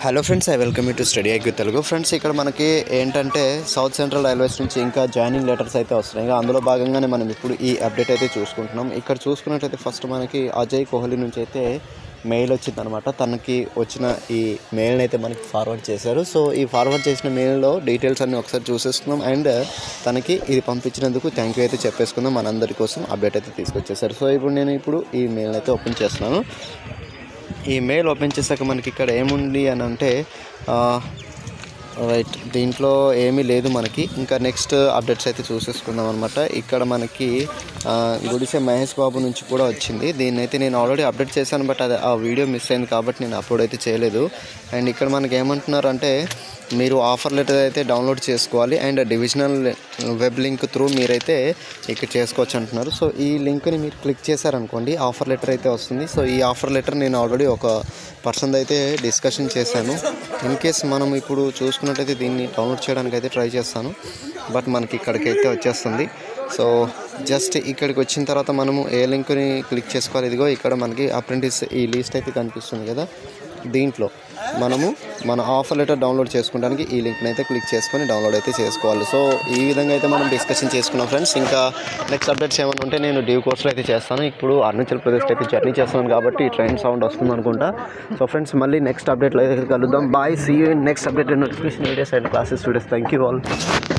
hello friends I welcome you to study IQ Telugu friends ఇక్కడ మనకి ఏంటంటే సౌత్ సెంట్రల్ రైల్వేస్ నుంచి ఇంకా జాయినింగ్ లెటర్స్ అయితే వస్తున్నాయి ఇంకా అందులో భాగంగానే మనం ఇప్పుడు ఈ అప్డేట్ అయితే చూసుకుంటున్నాం ఇక్కడ చూసుకున్నట్లయితే ఫస్ట్ మనకి అజయ్ కోహ్లీ నుంచి అయితే మెయిల్ వచ్చింది అనమాట తనకి వచ్చిన ఈ మెయిల్ని అయితే మనకి ఫార్వర్డ్ చేశారు సో ఈ ఫార్వర్డ్ చేసిన మెయిల్లో డీటెయిల్స్ అన్ని ఒకసారి చూసేసుకున్నాం అండ్ తనకి ఇది పంపించినందుకు థ్యాంక్ యూ అయితే చెప్పేసుకుందాం మనందరి కోసం అప్డేట్ అయితే తీసుకొచ్చేసారు సో ఇప్పుడు నేను ఇప్పుడు ఈ మెయిల్ని అయితే ఓపెన్ చేస్తున్నాను ఈ మెయిల్ ఓపెన్ చేశాక మనకి ఇక్కడ ఏముంది అని అంటే రైట్ దీంట్లో ఏమీ లేదు మనకి ఇంకా నెక్స్ట్ అప్డేట్స్ అయితే చూసేసుకుందాం అనమాట ఇక్కడ మనకి ఆ, గుడిసె మహేష్ బాబు నుంచి కూడా వచ్చింది దీన్ని అయితే నేను ఆల్రెడీ అప్డేట్ చేశాను బట్ అది ఆ వీడియో మిస్ అయింది కాబట్టి నేను అప్లోడ్ అయితే చేయలేదు అండ్ ఇక్కడ మనకి ఏమంటున్నారు అంటే మీరు ఆఫర్ లెటర్ అయితే డౌన్లోడ్ చేసుకోవాలి and divisional web link through మీరైతే ఇక్కడ చేసుకోవచ్చు అంటున్నారు సో ఈ లింక్ని మీరు క్లిక్ చేశారనుకోండి ఆఫర్ లెటర్ అయితే వస్తుంది సో ఈ ఆఫర్ లెటర్ నేను ఆల్రెడీ ఒక పర్సన్ అయితే డిస్కషన్ చేశాను ఇన్ కేస్ మనం ఇప్పుడు చూసుకున్నట్టయితే దీన్ని డౌన్లోడ్ చేయడానికి అయితే ట్రై చేస్తాను బట్ మనకి ఇక్కడికి అయితే వచ్చేస్తుంది సో జస్ట్ ఇక్కడికి వచ్చిన తర్వాత మనము ఏ లింక్ని క్లిక్ చేసుకోవాలి ఇదిగో ఇక్కడ మనకి అప్రెంటిస్ ఈ లిస్ట్ అయితే కనిపిస్తుంది కదా దీంట్లో మనము మన ఆఫర్ లెటర్ డౌన్లోడ్ చేసుకోవడానికి ఈ లింక్ని అయితే క్లిక్ చేసుకొని డౌన్లోడ్ అయితే చేసుకోవాలి సో ఈ విధంగా అయితే మనం డిస్కషన్ చేసుకున్నాం ఫ్రెండ్స్ ఇంకా నెక్స్ట్ అప్డేట్స్ ఏమైనా ఉంటే నేను డ్యూ కోర్స్లో అయితే చేస్తాను ఇప్పుడు అరుణాచల్ ప్రదేశ్కి అయితే జర్నీ చేస్తున్నాను కాబట్టి ట్రైన్ సౌండ్ వస్తుంది అనుకుంటా సో ఫ్రెండ్స్ మళ్ళీ నెక్స్ట్ అప్డేట్లో అయితే కలుద్దాం bye see you next update notification videos and classes videos thank you all